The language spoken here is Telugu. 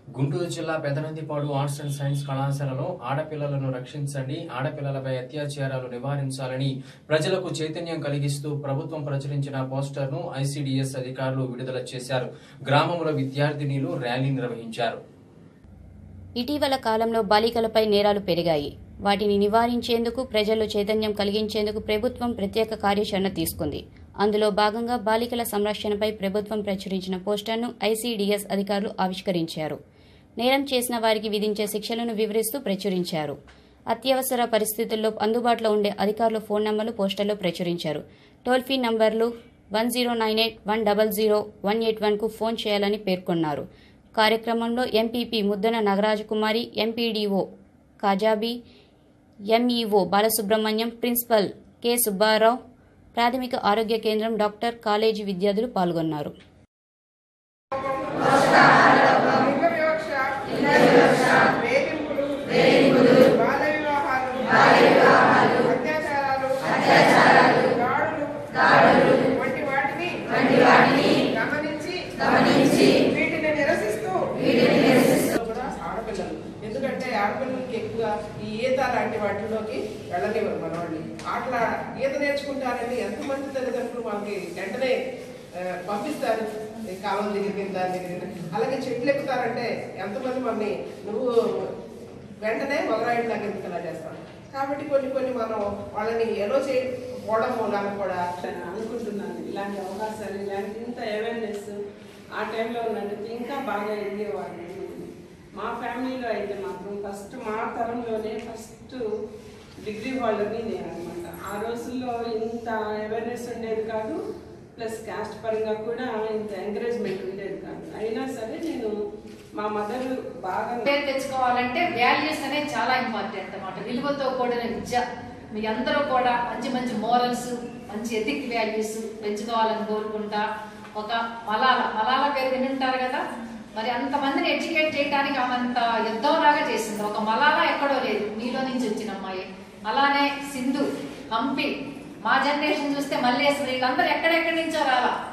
గుంటూరు జిల్లా పెదనందిపాడు ఆర్ట్స్ అండ్ సైన్స్ కళాశాలలో ఆడపిల్లలను రక్షించండి ఆడపిల్లలపై అత్యాచారాలు నివారించాలని ప్రజలకు చైతన్యం కలిగిస్తూ ప్రభుత్వం ప్రచురించిన పోస్టర్ను ఐసీడీఎస్ అధికారులు విడుదల చేశారు గ్రామంలో విద్యార్థినీలు ర్యాలీ నిర్వహించారు ఇటీవల కాలంలో బాలికలపై నేరాలు పెరిగాయి వాటిని నివారించేందుకు ప్రజల్లో చైతన్యం కలిగించేందుకు ప్రభుత్వం ప్రత్యేక కార్యాచరణ తీసుకుంది అందులో భాగంగా బాలికల సంరక్షణపై ప్రభుత్వం ప్రచురించిన పోస్టర్ను ఐసీడీఎస్ అధికారులు ఆవిష్కరించారు నేరం చేసిన వారికి విధించే శిక్షలను వివరిస్తూ ప్రచురించారు అత్యవసర పరిస్థితుల్లో అందుబాటులో ఉండే అధికారుల ఫోన్ నంబర్లు పోస్టర్లో ప్రచురించారు టోల్ ఫ్రీ నంబర్లు one zero nine eight one double zero one eight వన్కు ఫోన్ చేయాలని పేర్కొన్నారు కార్యక్రమంలో MPP Muddana Nagarajakumari MPDO Kajabi MEO Balasubrahmanyam principal K Subbarao ప్రాథమిక ఆరోగ్య కేంద్రం డాక్టర్ కాలేజీ విద్యార్థులు పాల్గొన్నారు వివక్ష వేధింపులు బాల వివాహాలు అత్యాచారాలు దాడులు వంటి వాటిని గమనించి వీటిని నిరసిస్తూ కూడా ఆడపిల్లలు ఎందుకంటే ఆడపిల్లలకి ఎక్కువ ఈ ఈత లాంటి వాటిలోకి వెళ్ళనివ్వరు మన వాళ్ళు అట్లా ఈత నేర్చుకుంటారని ఎంతమంది తల్లిదండ్రులు వాళ్ళకి వెంటనే ఆ, పంపిస్తారు ఈ కాలం దగ్గరికి దాని దగ్గర అలాగే చెట్లు ఎక్కుతారంటే ఎంతమంది మమ్మీ నువ్వు వెంటనే మొదలైన నాకు ఎందుకు ఇలా చేస్తాం కాబట్టి కొన్ని కొన్ని మనం వాళ్ళని ఎలో చేయకపోవడం మూలాన కూడా నేను అనుకుంటున్నాను ఇలాంటి అవకాశాలు ఇలాంటి ఇంత అవేర్నెస్ ఆ టైంలో ఉన్నట్టు ఇంకా బాగా ఎదిగేవాడిని మా ఫ్యామిలీలో అయితే మాత్రం ఫస్ట్ మా తరంలోనే ఫస్ట్ డిగ్రీ హోల్డర్ని నేను అనమాట ఆ రోజుల్లో ఇంత అవేర్నెస్ ఉండేది కాదు ప్లస్ క్యాస్ట్ పరంగా కూడా ఇంత ఎంకరేజ్మెంట్ ఉండేది కాదు అయినా సరే నేను మా మదర్ బాగా పేరు తెచ్చుకోవాలంటే వాల్యూస్ అనేది చాలా ఇంపార్టెంట్ అన్నమాట విలువతో కూడిన విద్య మీ అందరూ కూడా మంచి మంచి మోరల్స్ మంచి ఎథిక్ వాల్యూస్ పెంచుకోవాలని కోరుకుంటా ఒక మలాల మలాల పేరు వినుంటారు కదా మరి అంతమందిని ఎడ్యుకేట్ చేయడానికి ఆమె అంత యుద్ధం లాగా చేసింది ఒక మలాల ఎక్కడో లేదు మీలో నుంచి వచ్చిన అమ్మాయి అలానే సింధు హంపి మా జనరేషన్ చూస్తే మల్లేశ్వరి వీళ్ళందరూ ఎక్కడెక్కడి నుంచో రాలా